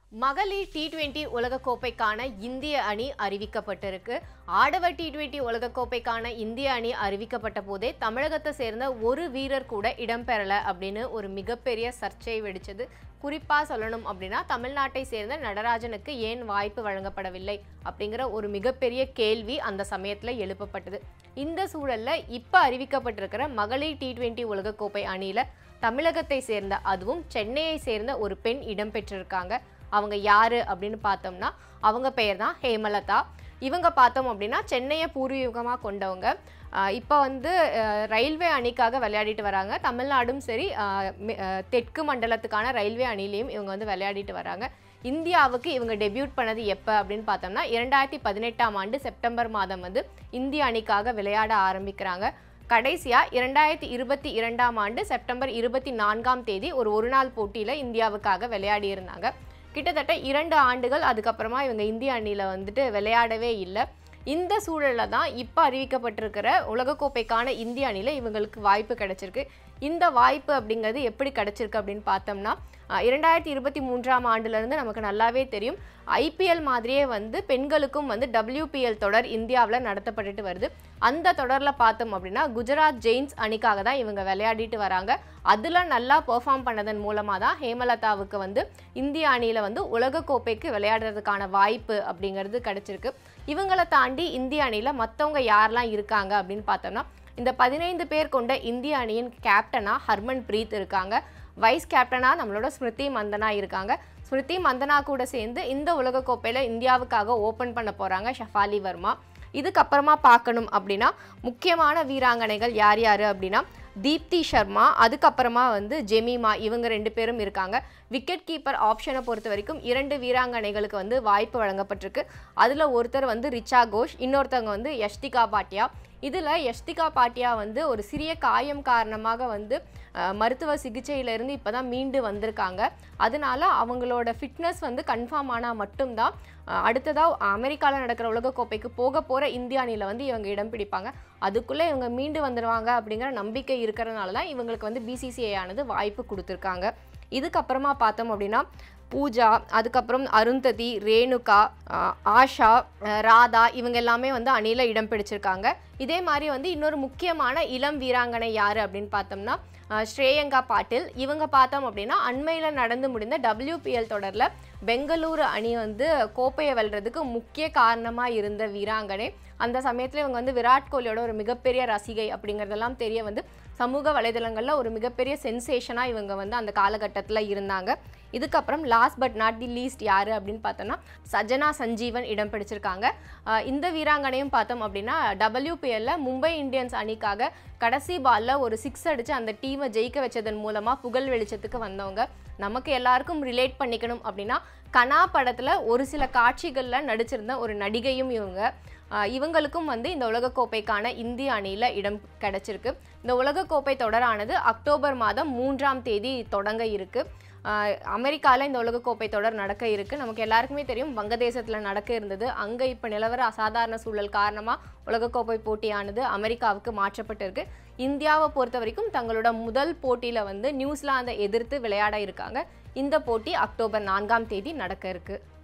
மகளிர் T twenty உலகக்கோப்பைக்கான இந்திய அணி அறிவிக்கப்பட்டிருக்கு ஆடவர் டி டுவெண்டி உலகக்கோப்பைக்கான இந்திய அணி அறிவிக்கப்பட்ட போதே தமிழகத்தை சேர்ந்த ஒரு வீரர் கூட இடம்பெறல அப்படின்னு ஒரு மிகப்பெரிய சர்ச்சை வெடிச்சது குறிப்பா சொல்லணும் அப்படின்னா தமிழ்நாட்டை சேர்ந்த நடராஜனுக்கு ஏன் வாய்ப்பு வழங்கப்படவில்லை அப்படிங்கிற ஒரு மிகப்பெரிய கேள்வி அந்த சமயத்துல எழுப்பப்பட்டது இந்த சூழல்ல இப்ப அறிவிக்கப்பட்டிருக்கிற மகளிர் டி டுவெண்டி உலகக்கோப்பை அணியில தமிழகத்தை சேர்ந்த அதுவும் சென்னையை சேர்ந்த ஒரு பெண் இடம்பெற்றிருக்காங்க அவங்க யாரு அப்படின்னு பார்த்தோம்னா அவங்க பெயர் தான் ஹேமலதா இவங்க பார்த்தோம் அப்படின்னா சென்னையை பூர்வீகமாக கொண்டவங்க ஆஹ் இப்போ வந்து ஆஹ் ரயில்வே அணிக்காக விளையாடிட்டு வராங்க தமிழ்நாடும் சரி ஆஹ் மெ- ஆஹ் தெற்கு மண்டலத்துக்கான ரயில்வே அணிலையும் இவங்க வந்து விளையாடிட்டு வராங்க இந்தியாவுக்கு இவங்க டெபியூட் பண்ணது எப்போ அப்படின்னு பார்த்தோம்னா இரண்டாயிரத்தி பதினெட்டாம் ஆண்டு செப்டம்பர் மாதம் வந்து இந்திய அணிக்காக விளையாட ஆரம்பிக்கிறாங்க கடைசியா இரண்டாயிரத்தி இருபத்தி இரண்டாம் ஆண்டு செப்டம்பர் இருபத்தி நான்காம் தேதி ஒரு ஒரு நாள் போட்டியில இந்தியாவுக்காக விளையாடி இருந்தாங்க கிட்டத்தட்ட இரண்டு ஆண்டுகள் அதுக்கப்புறமா இவங்க இந்திய அணியில வந்துட்டு விளையாடவே இல்லை இந்த சூழல்ல தான் இப்போ அறிவிக்கப்பட்டிருக்கிற உலகக்கோப்பைக்கான இந்திய அணியில இவங்களுக்கு வாய்ப்பு கிடைச்சிருக்கு இந்த வாய்ப்பு அப்படிங்கிறது எப்படி கிடைச்சிருக்கு அப்படின்னு பார்த்தோம்னா அஹ், இரண்டாயிரத்தி இருபத்தி மூன்றாம் ஆண்டுலேருந்து நமக்கு நல்லாவே தெரியும் ஐபிஎல் மாதிரியே வந்து பெண்களுக்கும் வந்து WPL தொடர் இந்தியாவில் நடத்தப்பட்டுட்டு வருது அந்த தொடரில் பார்த்தோம் அப்படின்னா குஜராத் ஜெயின்ஸ் அணிக்காக தான் இவங்க விளையாடிட்டு வராங்க அதில் நல்லா பெர்ஃபார்ம் பண்ணதன் மூலமாக தான் ஹேமலதாவுக்கு வந்து இந்திய அணியில் வந்து உலகக்கோப்பைக்கு விளையாடுறதுக்கான வாய்ப்பு அப்படிங்கிறது கிடைச்சிருக்கு இவங்களை தாண்டி இந்திய அணியில் மற்றவங்க யாரெல்லாம் இருக்காங்க அப்படின்னு பார்த்தோம்னா இந்த பதினைந்து பேர் கொண்ட இந்திய அணியின் கேப்டனா ஹர்மன் பிரீத் இருக்காங்க வைஸ் கேப்டனா நம்மளோட ஸ்மிருதி மந்தனா இருக்காங்க ஸ்மிருதி மந்தனா கூட சேர்ந்து இந்த உலகக்கோப்பையில் இந்தியாவுக்காக ஓப்பன் பண்ண போகிறாங்க ஷஃபாலி வர்மா இதுக்கப்புறமா பார்க்கணும் அப்படின்னா முக்கியமான வீராங்கனைகள் யார் யார் அப்படின்னா தீப்தி சர்மா அதுக்கப்புறமா வந்து ஜெமிமா இவங்க ரெண்டு பேரும் இருக்காங்க விக்கெட் கீப்பர் ஆப்ஷனை பொறுத்த வரைக்கும் இரண்டு வீராங்கனைகளுக்கு வந்து வாய்ப்பு வழங்கப்பட்டிருக்கு அதில் ஒருத்தர் வந்து ரிச்சா கோஷ் இன்னொருத்தவங்க வந்து யஷ்திகா பாட்டியா இதில் யஷ்திகா பாட்டியா வந்து ஒரு சிறிய காயம் காரணமாக வந்து அஹ், மருத்துவ சிகிச்சையிலேருந்து இப்போ தான் மீண்டு வந்திருக்காங்க அதனால அவங்களோட ஃபிட்னஸ் வந்து கன்ஃபார்ம் ஆனால் மட்டும்தான் அஹ், அடுத்ததாக அமெரிக்காவில் நடக்கிற உலகக்கோப்பைக்கு போக போகிற இந்திய அணியில் வந்து இவங்க இடம் பிடிப்பாங்க அதுக்குள்ளே இவங்க மீண்டு வந்துடுவாங்க அப்படிங்கிற நம்பிக்கை இருக்கிறதுனால தான் இவங்களுக்கு வந்து பிசிசிஐ ஆனது வாய்ப்பு கொடுத்துருக்காங்க இதுக்கப்புறமா பார்த்தோம் அப்படின்னா பூஜா அதுக்கப்புறம் அருந்ததி ரேணுகா ஆஹ் ஆஷா ஆஹ் ராதா இவங்க எல்லாமே வந்து அணியில் இடம் பிடிச்சிருக்காங்க இதே மாதிரி வந்து இன்னொரு முக்கியமான இளம் வீராங்கனை யார் அப்படின்னு பார்த்தோம்னா ஆஹ் ஸ்ரேயங்கா பாட்டில் இவங்க பார்த்தோம் அப்படின்னா அண்மையில் நடந்து முடிந்த WPL தொடரில் பெங்களூரு அணி வந்து கோப்பையை வெல்றதுக்கு முக்கிய காரணமாக இருந்த வீராங்கனை அந்த சமயத்தில் இவங்க வந்து விராட் கோலியோட ஒரு மிகப்பெரிய ரசிகை அப்படிங்கிறதெல்லாம் தெரிய வந்து சமூக வலைதளங்களில் ஒரு மிகப்பெரிய சென்சேஷனாக இவங்க வந்து அந்த காலகட்டத்தில் இருந்தாங்க இதுக்கப்புறம் last but not the least யார் அப்படின்னு பார்த்தோம்னா சஜனா சஞ்சீவன் இடம் பிடிச்சிருக்காங்க ஆஹ் இந்த வீராங்கனையும் பார்த்தோம் அப்படின்னா WPL ல மும்பை இந்தியன்ஸ் அணிக்காக கடைசி பால்ல ஒரு சிக்ஸ் அடித்து அந்த டீமை ஜெயிக்க வச்சதன் மூலமாக புகழ் வெளிச்சத்துக்கு வந்தவங்க நமக்கு எல்லாருக்கும் ரிலேட் பண்ணிக்கணும் அப்படின்னா கனா படத்தில் ஒரு சில காட்சிகளில் நடிச்சிருந்த ஒரு நடிகையும் இவங்க ஆஹ் இவங்களுக்கும் வந்து இந்த உலகக்கோப்பைக்கான இந்திய அணியில் இடம் கிடைச்சிருக்கு இந்த உலகக்கோப்பை தொடரானது அக்டோபர் மாதம் மூன்றாம் தேதி தொடங்க இருக்கு அமெரிக்காவில் இந்த உலகக்கோப்பை தொடர் நடக்க இருக்கு நமக்கு எல்லாருக்குமே தெரியும் வங்கதேசத்தில் நடக்க இருந்தது அங்கே இப்போ நிலவர அசாதாரண சூழல் காரணமாக உலகக்கோப்பை போட்டியானது அமெரிக்காவுக்கு மாற்றப்பட்டிருக்கு இந்தியாவை பொறுத்த வரைக்கும் தங்களோட முதல் போட்டியில் வந்து நியூசிலாந்தை எதிர்த்து விளையாட இருக்காங்க இந்த போட்டி அக்டோபர் நான்காம் தேதி நடக்க இருக்கு